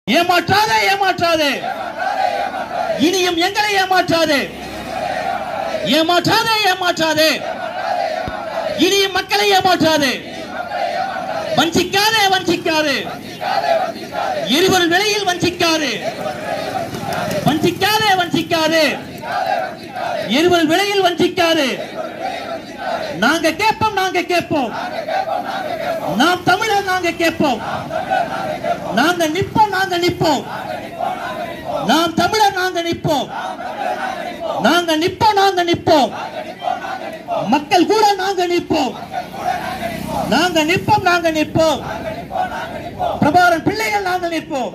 ஏமாற்றாதே ஏமாற்றாதே இனியும் எங்களை ஏமாற்றாதே ஏமாற்றாதே ஏமாற்றாதே இனியும் மக்களை ஏமாற்றாதே வஞ்சிக்காதே வஞ்சிக்காதே எரிபொருள் விலையில் வஞ்சிக்காதே வஞ்சிக்காதே வஞ்சிக்காதே எரிபொருள் விலையில் வஞ்சிக்காதே நாங்க கேட்போம் நாங்க கேட்போம் நாம் தமிழர் நாங்க கேட்போம் நாங்க நிப்போம் நாங்க நிப்போம் நாம் தமிழர் நாங்க நிப்போம் நாங்க நிப்போம் நாங்க நிப்போம் மக்கள் கூட நாங்க நிப்போம் நாங்க நிப்போம் நாங்க நிப்போம் பிரபாரன் பிள்ளைகள் நாங்க நிற்போம்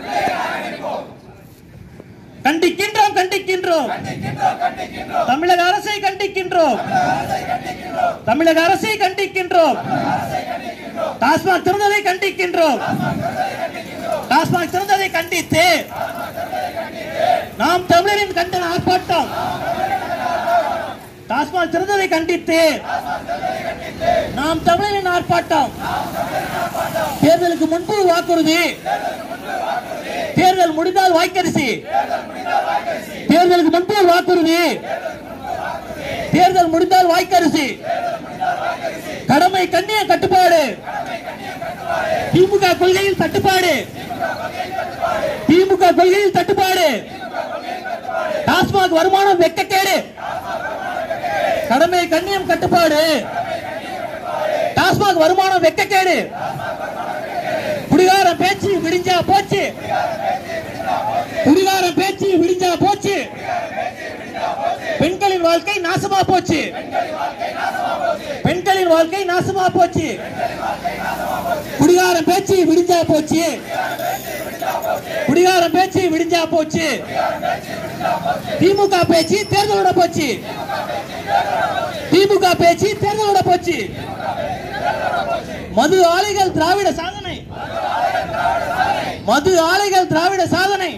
கண்டிக்கின்றோம் கண்டிக்கின்றோம் தமிழக அரசை கண்டிக்கின்றோம் தமிழக அரசை கண்டிக்கின்றோம் டாஸ்மாக் திறந்ததை கண்டிக்கின்றோம் டாஸ்மாக் திறந்ததை கண்டித்து நாம் தமிழரின் கண்டன ஆர்ப்பாட்டம் டாஸ்மாக் திறந்ததை கண்டித்து நாம் தமிழரின் ஆர்ப்பாட்டம் தேர்தலுக்கு முன்பு வாக்குறுதி தேர்தல் முடிந்தால் வாய்க்கரிசி தேர்தலுக்கு முன்பு வாக்குறுதி தேர்தல் முடிந்தால் வாய்க்கரிசி கடமை கண்ணிய கட்டுப்பாடு திமுக கொள்கையில் தட்டுப்பாடு திமுக கொள்கையில் தட்டுப்பாடு டாஸ்மாக் வருமானம் வெக்கக்கேடு கடமை கண்ணியம் கட்டுப்பாடு டாஸ்மாக் வருமானம் வெக்கக்கேடு குடிகார பேச்சு விடிஞ்சா போச்சு குடிகார பேச்சு விடிஞ்சா போச்சு பெண்களின் வாழ்க்கை நாசமா போச்சு பெண்களின் வாழ்க்கை நாசமா போச்சு குடிகார பேச்சு விடிஞ்சா போச்சு குடிகார பேச்சு விடிஞ்சா போச்சு திமுக பேச்சு தேர்தலோட போச்சு திமுக பேச்சு தேர்தலோட போச்சு மது ஆலைகள் திராவிட சாதனை மது ஆலைகள் திராவிட சாதனை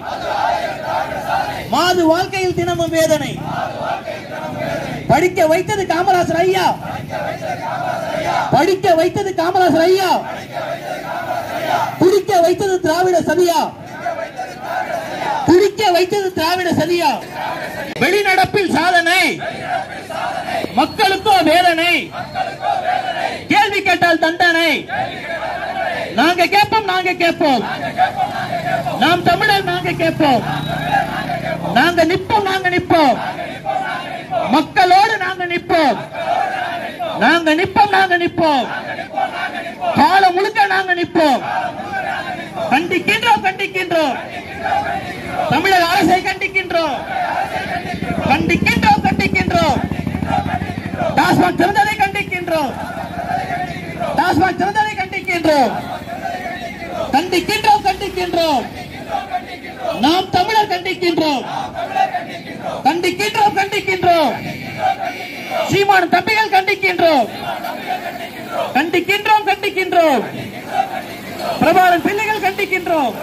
மாது வாழ்க்கையில் தினமும் வேதனை படிக்க வைத்தது காமராசர் ஐயா படிக்க வைத்தது காமராசர் ஐயா குடிக்க வைத்தது திராவிட சதியா குடிக்க வைத்தது திராவிட சதியா வெளிநடப்பில் சாதனை மக்களுக்கோ வேதனை கேள்வி கேட்டால் தண்டனை நாங்க கேட்போம் நாங்க கேட்போம் நாம் தமிழர் நாங்க கேட்போம் நாங்க நிப்போம் நாங்க நிப்போம் மக்களோடு நாங்க நிப்போம் நாங்க நிப்போம் நாங்க நிப்போம் காலம் முழுக்க நாங்க நிப்போம் கண்டிக்கின்றோம் கண்டிக்கின்றோம் தமிழக அரசை கண்டிக்கின்றோம் கண்டிக்கின்றோம் கண்டிக்கின்றோம் டாஸ்மாக் திறந்ததை கண்டிக்கின்றோம் டாஸ்மாக் திறந்ததை கண்டிக்கின்றோம் கண்டிக்கின்றோம் கண்டிக்கின்றோம் நாம் தமிழர் கண்டிக்கின்றோம் கண்டிக்கின்றோம் கண்டிக்கின்றோம் சீமான் தம்பிகள் கண்டிக்கின்றோம் கண்டிக்கின்றோம் கண்டிக்கின்றோம் பிரபாகரன் பிள்ளைகள் கண்டிக்கின்றோம்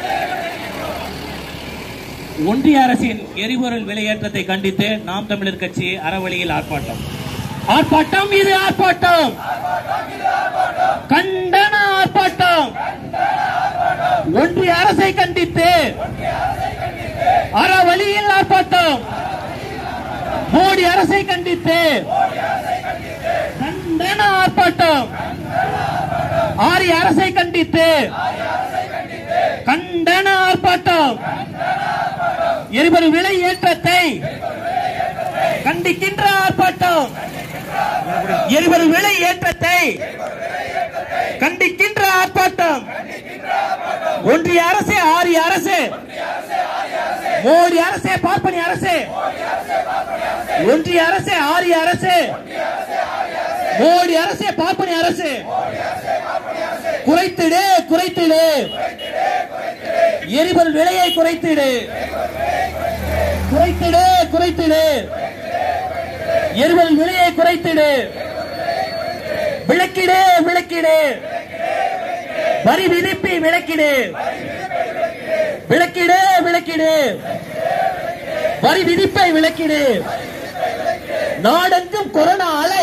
ஒன்றிய அரசின் எரிபொருள் விலையேற்றத்தை கண்டித்து நாம் தமிழர் கட்சி அறவழியில் ஆர்ப்பாட்டம் ஆர்ப்பாட்டம் இது ஆர்ப்பாட்டம் கண்டன ஆர்ப்பாட்டம் ஒன்றிய அரசை கண்டித்து அறவழியில் ஆர்ப்பாட்டம் மோடி அரசை கண்டித்து கண்டன ஆர்ப்பாட்டம் ஆரிய அரசை கண்டித்து கண்டன ஆர்ப்பாட்டம் எரிபொருள் விலை ஏற்றத்தை கண்டிக்கின்ற ஆர்ப்பாட்டம் எரிபொருள் விலை ஏற்றத்தை கண்டிக்கின்ற ஆர்ப்பாட்டம் ஒன்றிய அரசு ஆரிய அரசு மோடி அரசு பார்ப்பனி அரசு ஒன்றிய அரசு ஆரிய அரசு மோடி அரசு பார்ப்பனி அரசு குறைத்திடு குறைத்திடு எரிபொருள் விலையை குறைத்திடு குறைத்திடு குறைத்திடு எரிபொருள் விலையை குறைத்திடு விளக்கிடு விளக்கிடு வரி விதிப்பி விளக்கிடு விளக்கிடு விளக்கிடு வரி விதிப்பை விளக்கிடு நாடெங்கும் கொரோனா அலை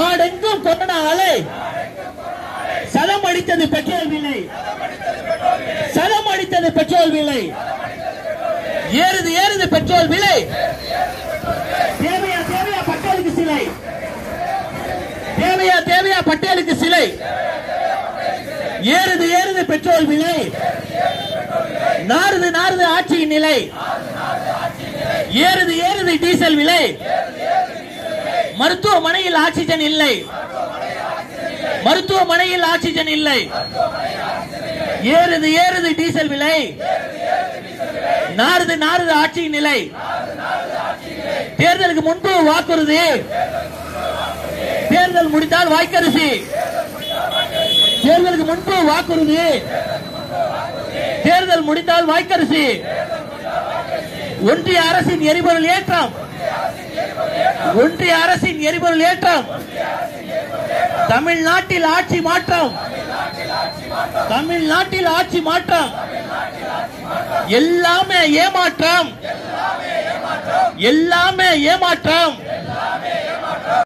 நாடெங்கும் கொரோனா அலை சலம் அடித்தது பெட்ரோல் விலை ஏறுது பெட்ரோல் விலை ஏறுது ஏறுது பெட்ரோல் விலை தேவையா தேவையா பட்டேலுக்கு சிலை தேவையா தேவையா பட்டேலுக்கு சிலை ஏறுது ஏறுது பெட்ரோல் விலை நாறுது நாறுது ஆட்சியின் நிலை ஏறுது ஏறுது டீசல் விலை மருத்துவமனையில் ஆக்சிஜன் இல்லை மருத்துவமனையில் ஆக்சிஜன் இல்லை ஏறுது ஏறுது டீசல் விலை நாறுது நாறுது ஆட்சியின் நிலை தேர்தலுக்கு முன்பு வாக்குறுதி தேர்தல் முடித்தால் வாய்க்கரிசி தேர்தலுக்கு முன்பு வாக்குறுதி தேர்தல் முடித்தால் வாய்க்கரிசி ஒன்றிய அரசின் எரிபொருள் ஏற்றம் ஒன்றிய அரசின் எரிபொருள் ஏற்றம் தமிழ்நாட்டில் ஆட்சி மாற்றம் தமிழ்நாட்டில் ஆட்சி மாற்றம் எல்லாமே ஏமாற்றம் எல்லாமே ஏமாற்றம்